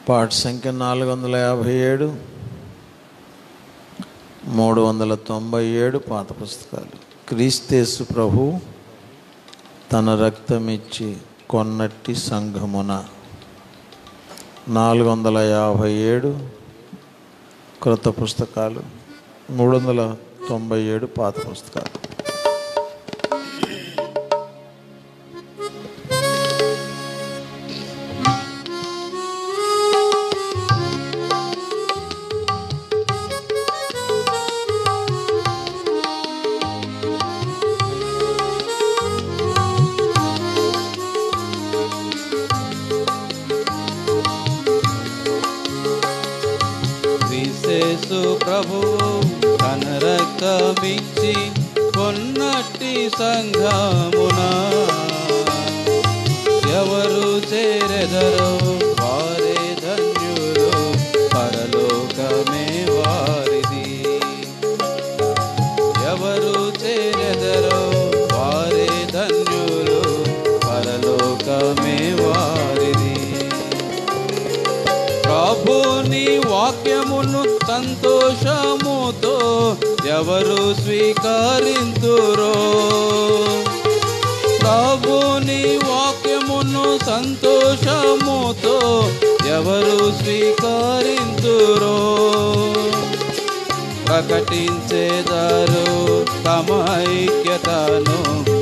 పాట సంఖ్య నాలుగు వందల యాభై ఏడు మూడు వందల తొంభై ఏడు పాత పుస్తకాలు క్రీస్తేసు ప్రభు తన రక్తమిచ్చి కొన్నట్టి సంఘమున నాలుగు వందల యాభై ఏడు క్రొత్త పుస్తకాలు మూడు వందల తొంభై ఏడు పాత పుస్తకాలు విశేషు ప్రభువు తన రక్తమిచ్చి కొన్నట్టి సంఘమున ఎవరు చేరెదరో వారే ధన్యులు పరలోకమే వారిది ఎవరు చేరెదరో వారే ధన్యులు పరలోకమే వారిది ప్రభుని వాక్యమును సంతోషముతో ఎవరు స్వీకరింతురో ప్రభుని వాక్యమును సంతోషముతో ఎవరు స్వీకరింతురో ప్రకటించేదారు తమ ఐక్యతను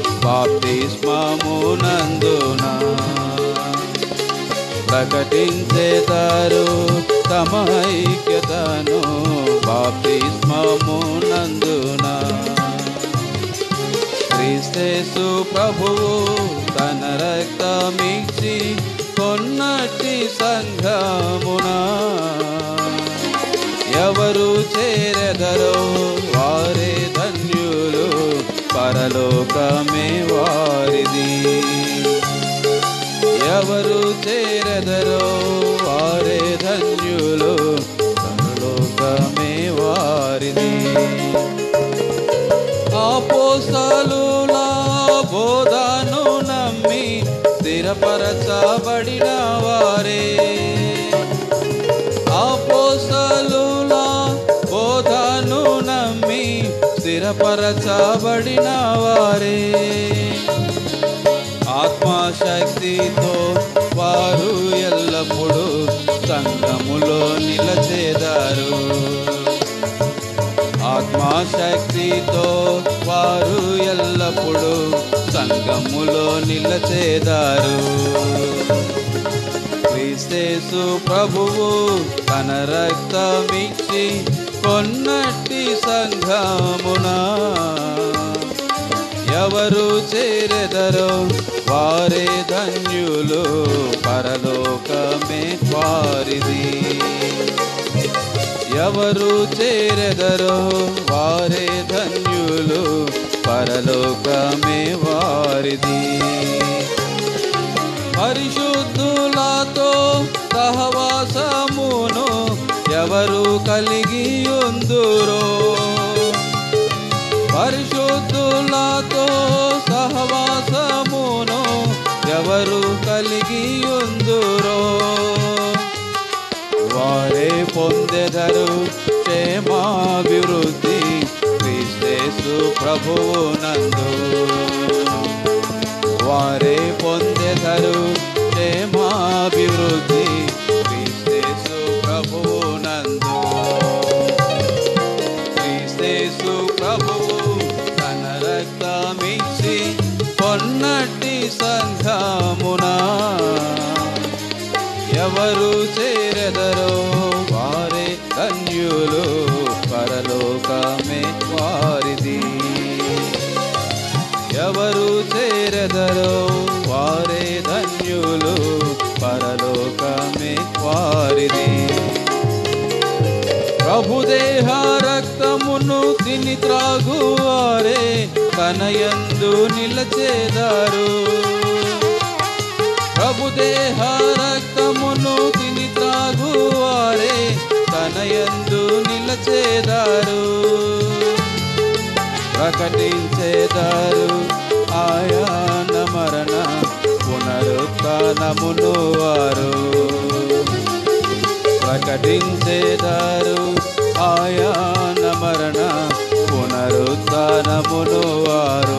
బాప్తిస్మమునందునా ప్రకటించేతారు తమ ఐక్యతను బాప్తిస్మమునందున క్రీస్తేసు ప్రభువు తన రక్తమిచ్చి కొన్నట్టి సంఘమున ఎవరు చేరెదరో వారే ధన్యులు పరలోకమే వారిది ఎవరు చేరెదరో వారే ధన్యులు పరలోకమే వారిది ఆపోసలుల బోధను నమ్మి స్థిరపరచబడిన వారే ఆపోసలుల బోధను నమ్మి స్థిరపరచబడిన వారే ఆత్మశక్తితో వారు ఎల్లప్పుడూ సంఘములో నిలచేదారు ఆత్మశక్తితో వారు ఎల్లప్పుడూ సంఘములో నిలచేదారు క్రీస్తేసు ప్రభువు తన రక్తమిచ్చి కొన్నట్టి సంఘమునా ఎవరు చేరెదరో వారే ధన్యులు పరలోకమే వారిది ఎవరు చేరెదరో వారే ధన్యులు పరలోకమే వారిది పరిశుద్ధులతో సహవాసమును ఎవరు కలిగి ఉందురో పరిశుద్ధులతో సహవాసమును ఎవరు కలిగి ఉందురో వారే పొందెదరు క్షేమాభివృద్ధి క్రీస్తేసు ప్రభువు నందు వారే పొందెదరు క్షేమాభివృద్ధి క్రీస్తేసు ప్రభువు నందు క్రీస్తేసు ప్రభువు తన రక్తమిచ్చి కొన్నట్టి సంఘమునా ఎవరు చేరెదరో వారే ధన్యులు పరలోకమే వారిది ఎవరు చేరెదరో వారే ధన్యులు పరలోకమే వారిది ప్రభుదేహ రక్తమును తిని త్రాగువారే కనయందు నిలచేదారు ప్రభుదేహ రక్తమును తిని త్రాగువారే తనయందు నిలచేదారు ప్రకటించేదారు ఆయాన మరణ పునరుత్నమును వారు ప్రార్థించేదారు ఆయాన మరణ పునరుత్నమును వారు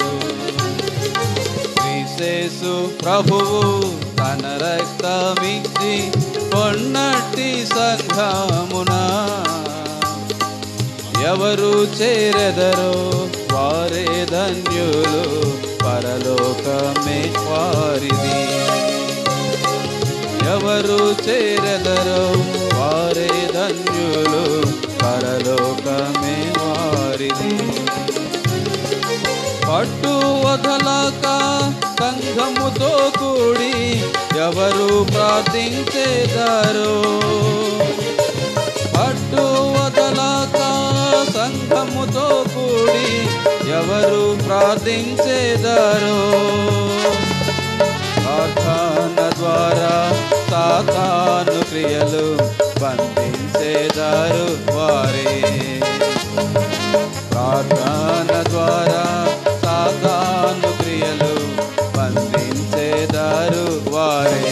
విశేషు ప్రభువు తన రక్తమిచ్చి కొన్నట్టి సంఘమునా ఎవరు చేరెదరో వారే ధన్యులు పరలోకమే వారిది ఎవరు చేరెదరో వారే ధన్యులు పరలోకమే వారిది పట్టు వదలక సంఘముతో కూడి ఎవరు ప్రార్థించేదారో పట్టు వదలక సంఘముతో కూడి ఎవరు ప్రార్థించేదారో ప్రార్థన ద్వారా సాతాను క్రియలు బంధించేదారు వారే ప్రార్థన ద్వారా సాతాను క్రియలు బంధించేదారు వారే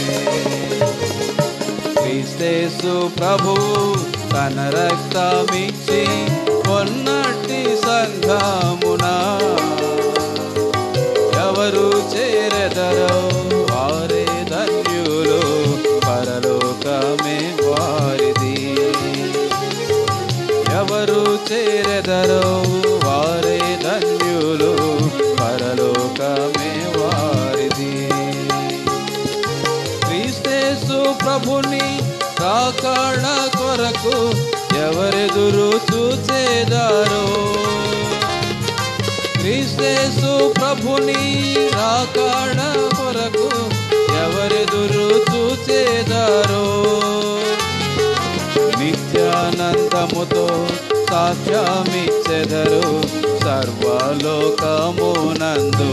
క్రీస్తేసు ప్రభు తన రక్తమిచ్చి కొన్నట్టి సంఘమునా ఎవరు చేరెదరో వారే ధన్యులు పరలోకమే వారిది ఎవరు చేరెదరో వారే ధన్యులు పరలోకమే వారిది క్రీస్తేసు ప్రభుని కాకాడ కొరకు ఎవరెదురు చూచేదారో క్రీస్తేసు ప్రభుని రాకాడ కొరకు ఎవరెదురు చూచేదారో నిత్యానందముతో సాక్ష్యమిచ్చెదరు సర్వలోకమునందు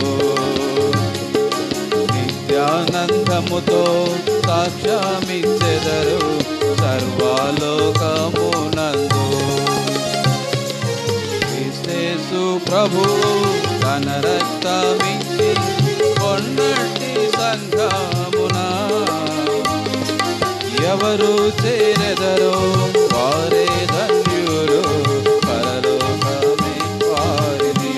నిత్యానందముతో సాక్ష్యమిచ్చెదరు సర్వలోకమునందు క్రీస్తేసు ప్రభు తన రక్తమిచ్చి కొన్నట్టి సంఘమునా ఎవరు చేరెదరో వారే ధన్యులు పరలోకమే వారిది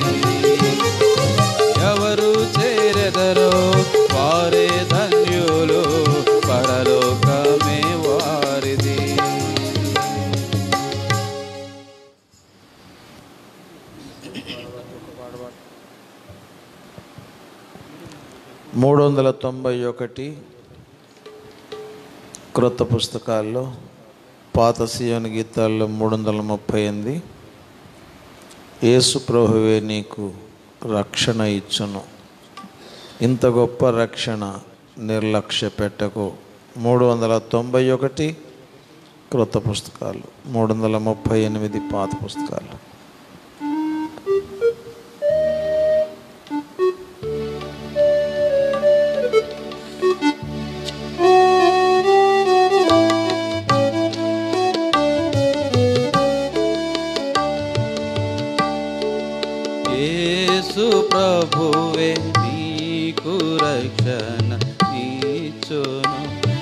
ఎవరు చేరెదరో వారే ధన్యులు పరలోకమే వారిది మూడు వందల తొంభై ఒకటి క్రొత్త పుస్తకాల్లో పాత సియోని గీతాల్లో మూడు వందల ముప్పై ఎనిమిది యేసు ప్రభువే నీకు రక్షణ ఇచ్చును ఇంత గొప్ప రక్షణ నిర్లక్ష్య పెట్టకు మూడు వందల తొంభై ఒకటి క్రొత్త పుస్తకాలు మూడు వందల ముప్పై ఎనిమిది పాత పుస్తకాలు యేసు ప్రభువే నీకు రక్షణ ఇచ్చును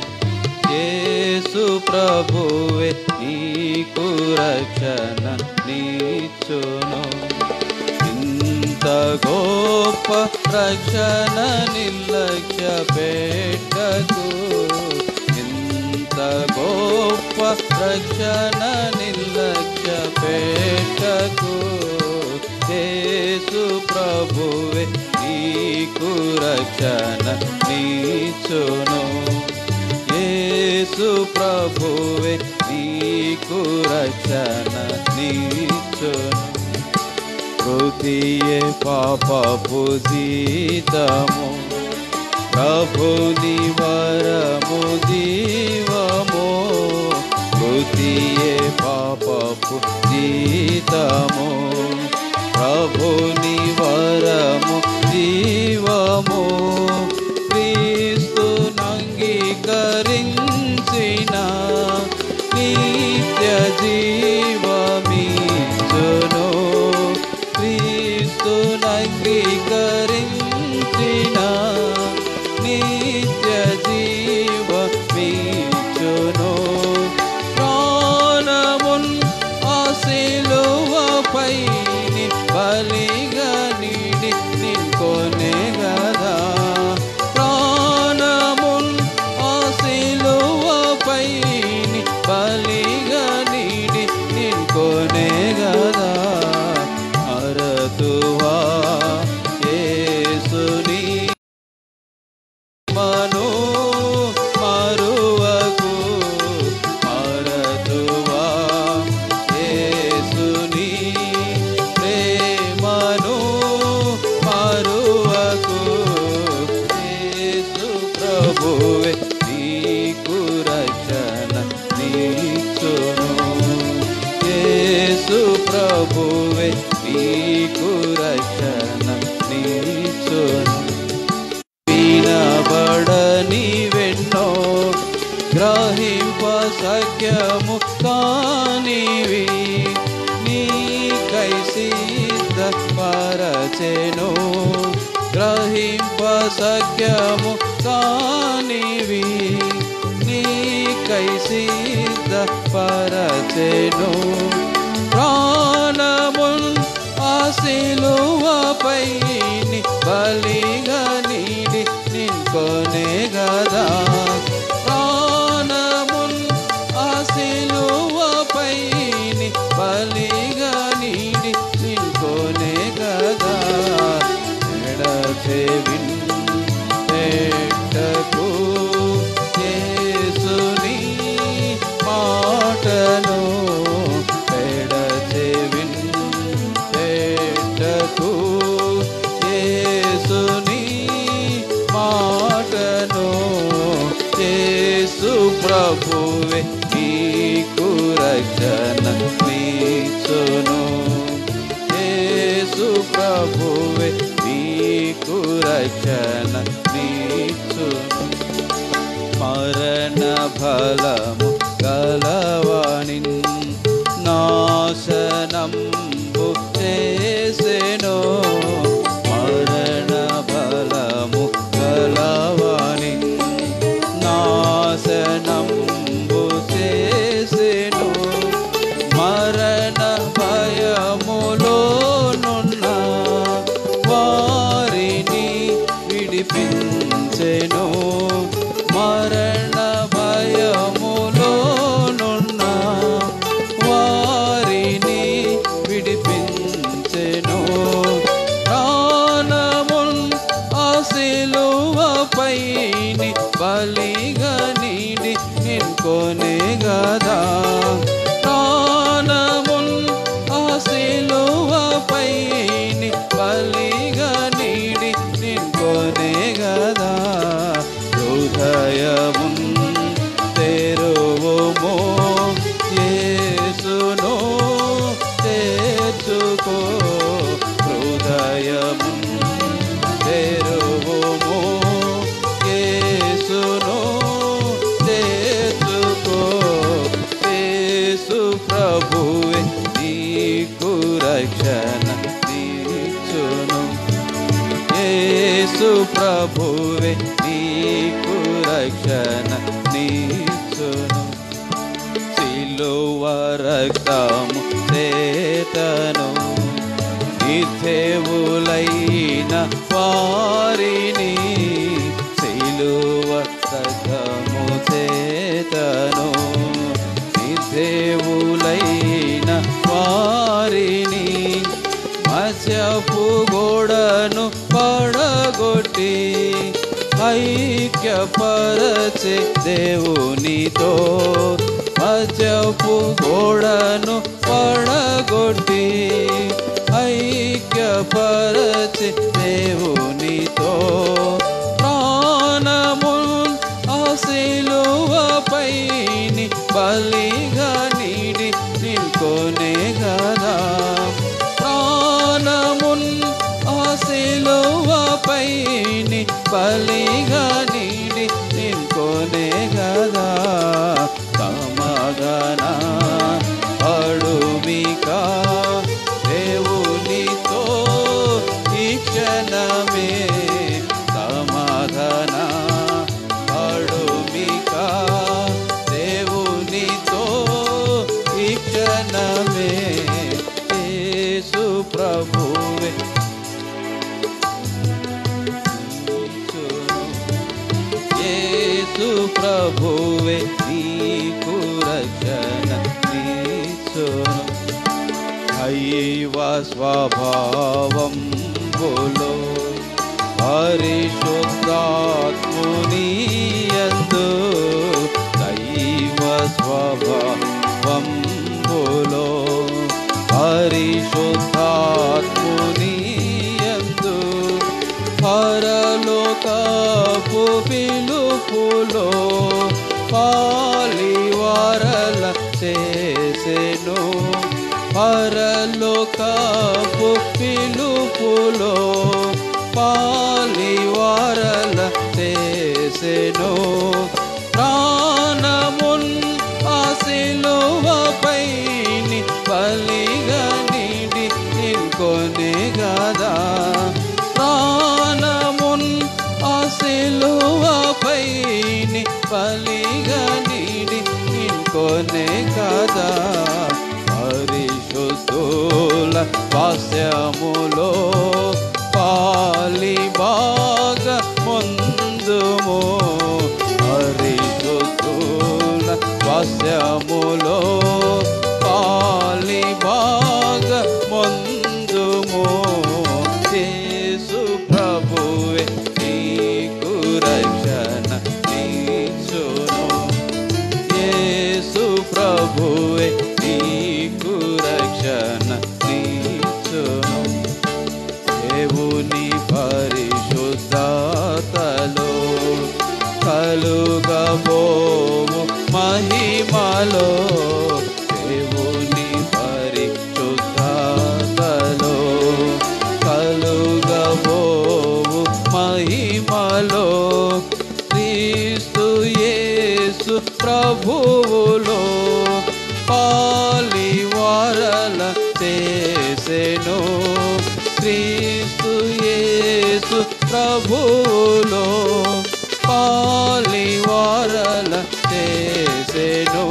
యేసు ప్రభువే నీకు రక్షణ నీచును ఇంత గొప్ప రక్షణ నిర్లక్ష్య పెట్టకు ఇంత గొప్ప రక్షణ నిర్లక్ష్య పెట్టకు యేసు ప్రభువే నీకు రక్షణ నీచును యేసు ప్రభువే నీకు రక్షణ నీచును హృదయ పాపపు జీతము ప్రభుని వరము జీవము హృదయ పాపపు జీతము ప్రభుని వరము జీవము క్రీస్తు నంగీకరించిన నిత్య జీవమీచును క్రీస్తు నంగీకరించిన నిత్య జీవమీచును పరచెను గ్రహింప సఖ్యము కానివి నీకై సిద్ధ పరచెను ప్రాణమున్ ఆశిలువపై బలిగా నీడి నిన్కొనే గదా ప్రాణమున్ ఆశిలువపై బలిగా నీడి నిన్కొనే గదా ఎడచెవిన్ పెట్టకు యేసుని మాటను పెడచెవిన్ పెట్టకు యేసుని మాటను యేసు ప్రభువే నీకు రక్షణ నీచును యేసు ప్రభువే నీకు రక్షణ నీచును మరణ ఫలము గలవాణి నాశనంబు చేసెను మరణ ఫలము గలవాణి నాశనంబు చేసెను మరణ భయములోనున్న వారిని విడిపించెను మరణ భయములోనున్న వారిని విడిపించెను ప్రాణమున్ ఆశిలువపై బలిగా నీడి నిన్కొనే గదా ప్రాణమున్ ఆశిలువపై బలిగా నీడి నిన్కొనే గదా హృదయమున్ తెరువుమో యేసును చేర్చుకో హృదయమున్ తెరువుమో యేసును చేర్చుకో యేసు ప్రభువే నీకు రక్షణ తీర్చును యేసు ప్రభువే నీకు రక్షణ నీచును సిలువ రక్తము చేతను నిత్యవులైన వారిని సిలువ రక్తము చేతను నిత్యవులైన వారిని మత్స్యపు గోడను పడగొట్టి ఐక్యపరచే దేవునితో మత్స్యపు గోడను పడగొట్టి ఐక్యపరచే దేవునితో ప్రాణమున్ ఆశిలువపై బలిగా నీడి నిల్కొనే గదా ప్రాణమున్ ఆశిలువపై బలిగా నీడి నిల్కొనే గదా సమగన అడుమికా దేవునితో ఈ క్షణమే సమాధాన అడుమికా దేవునితో ఈ క్షణమే యేసు ప్రభువే యేసు ప్రభువే నీకు రక్షణ నీచును దైవ స్వభావం బోలో పరిశుద్ధాత్ముని యందు దైవ స్వభావం బోలో పరిశుద్ధాత్ముని యందు పరలోకపు పిలుపులో పాలివారల చేసెను పరలోకపు పిలుపులో పాలివారల చేసెను ప్రాణమున్ ఆశిలువపై బలిగా నీడి నిల్కొనే గదా బలిగా నీడి ఇంకొనే కదా పరిశుద్ధుల వాస్యములో పాలి బాగ ముందుము పరిశుద్ధుల వాస్యములో పాలి బాగ ముందుము యేసు ప్రభువే నీకు రక్షణ నీచును యేసు ప్రభువే నీకు రక్షణ నీచును దేవుని పరిశుద్ధతలో కలుగబోము మహిమలో దేవుని పరిశుద్ధతలో కలుగబోము మహిమలో క్రీస్తు యేసు ప్రభువులో పాలివారల చేసెను క్రీస్తు యేసు ప్రభువులో పాలివారల చేసెను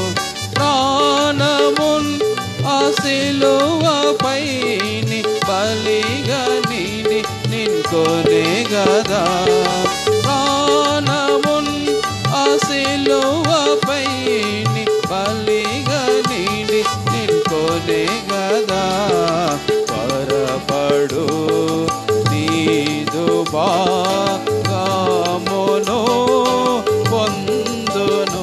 ప్రాణమున్ ఆశిలువపై బలిగా నీడి నిన్కొనే గదా ప్రాణమున్ ఆశిలువపై బలిగా నీడి నిన్కొనే గదా పరపడు నీదు బాగామును పొందును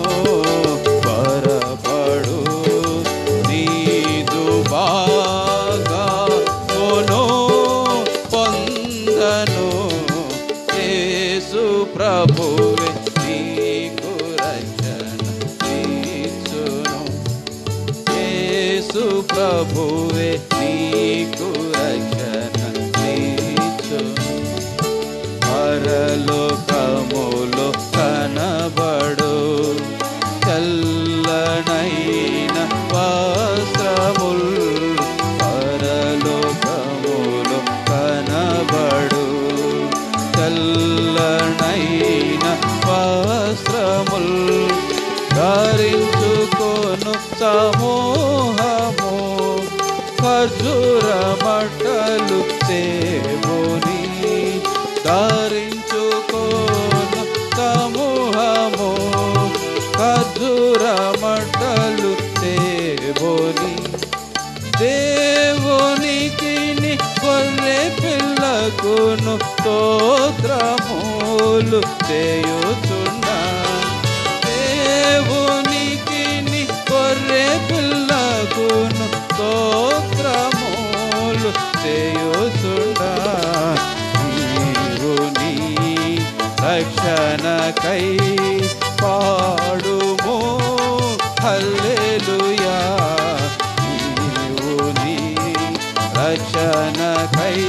పరపడు నీదు బాగామును పొందను యేసు ప్రభువే నీకు రక్షణ నీచును యేసు ప్రభువే నీకు రక్షణ నీచును పరలోకములో కనబడు చల్లనైన వస్త్రముల్ పరలోకములో కనబడు చల్లనైన వస్త్రముల్ ధరించుకొను సమూహము ఖర్జూర మట్టలు సేవుని ధరించుకోను సమూహము ఖర్జూర మట్టలు సేవుని దేవునికి కొల్లె పిల్లకును స్తోత్రములు చేయుచున్నా దేవునికి కొర్రె పిల్లకును స్తోత్రములు చేయుచున్నా నీవు నీ రక్షణకై పాడుము హల్లెలూయా నీవు నీ రక్షణకై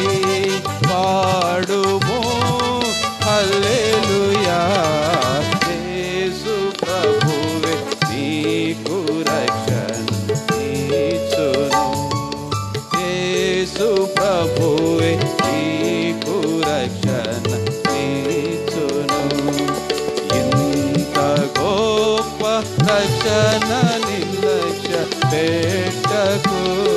పాడుము హల్లెలూయా యేసు ప్రభువే నీకు రక్షణ నీచును యేసు ప్రభువే నీకు రక్షణ నీచును ఇంత గొప్ప రక్షణ నిర్లక్ష్య పెట్టకు